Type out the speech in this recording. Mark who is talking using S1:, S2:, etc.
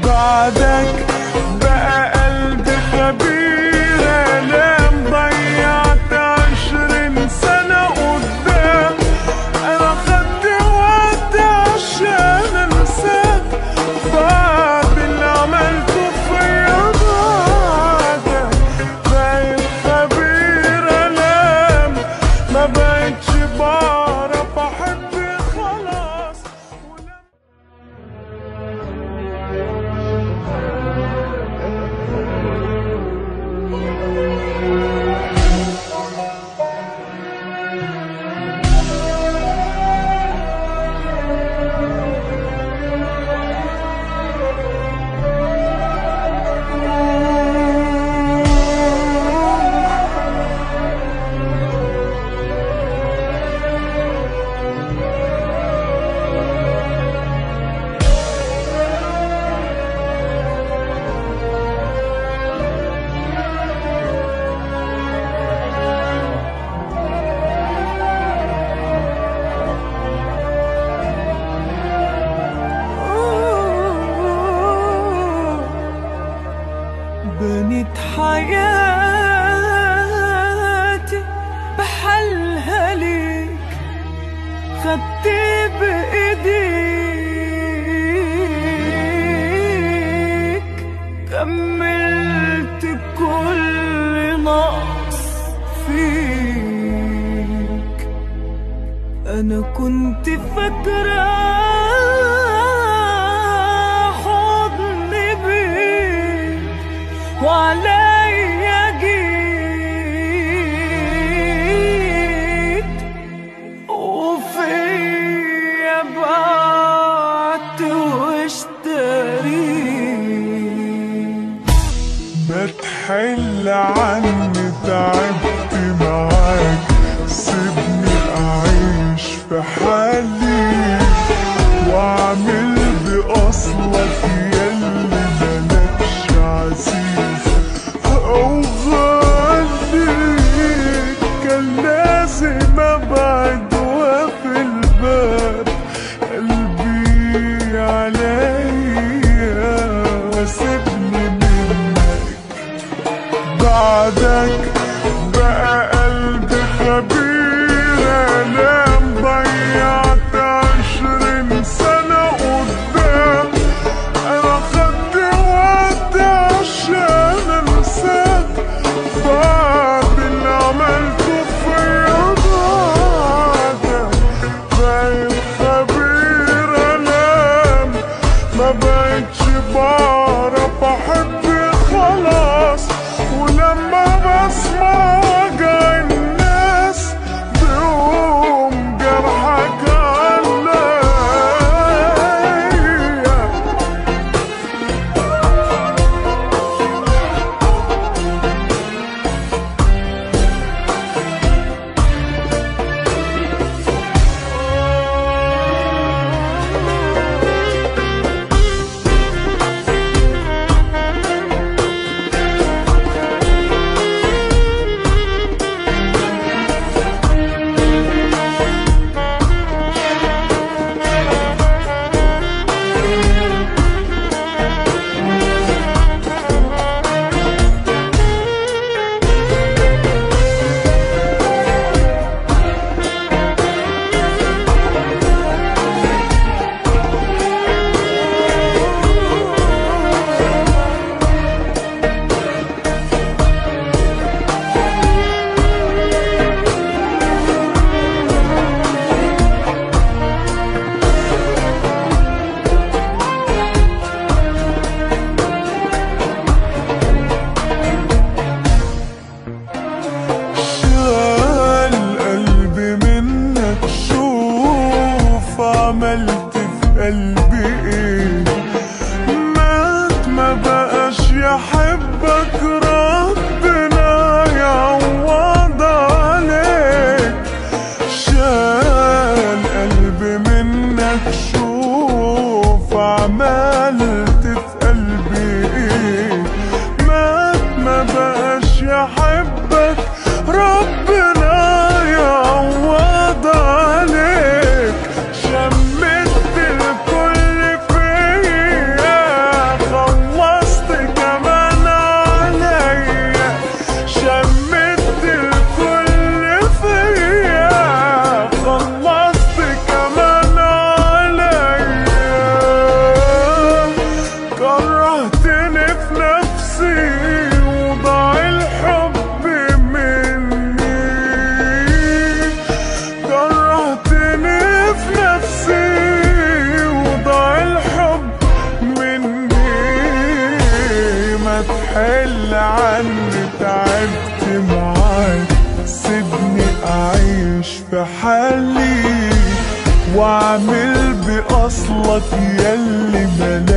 S1: بعدك بقى قلبي خبير الام ضيعت عشرين سنة قدام انا خدت وقت عشان انساك بعد اللي عملته فيا بعدك بقيت خبير الام ما بقتش بعرف احب خلاص بنيت حياتي بحلها ليك خدتي بإيديك كملت كل نقص فيك أنا كنت فاكرة حضن بيك وعليا جيت وفيا بعت واشتريت ما تحل عني تعبت معاك سيبني اعيش في حالي واعمل باصلك ياللي ملكش عزيز او غالي كان لازم ابعد واقفل الباب قلبي عليا وسيبني منك بعدك بقى قلبي خبير الام ضيعت عشرين سنة قدام انا خدت وقت عشان انساك بعد اللي عملته فيا بعدك بقيت خبير الام ما بقتش بعرف احب خلاص ولما بسمع وجع الناس بيقوم جرحك عليا عني تعبت معاك سيبني اعيش في حالي واعمل باصلك ياللي مالي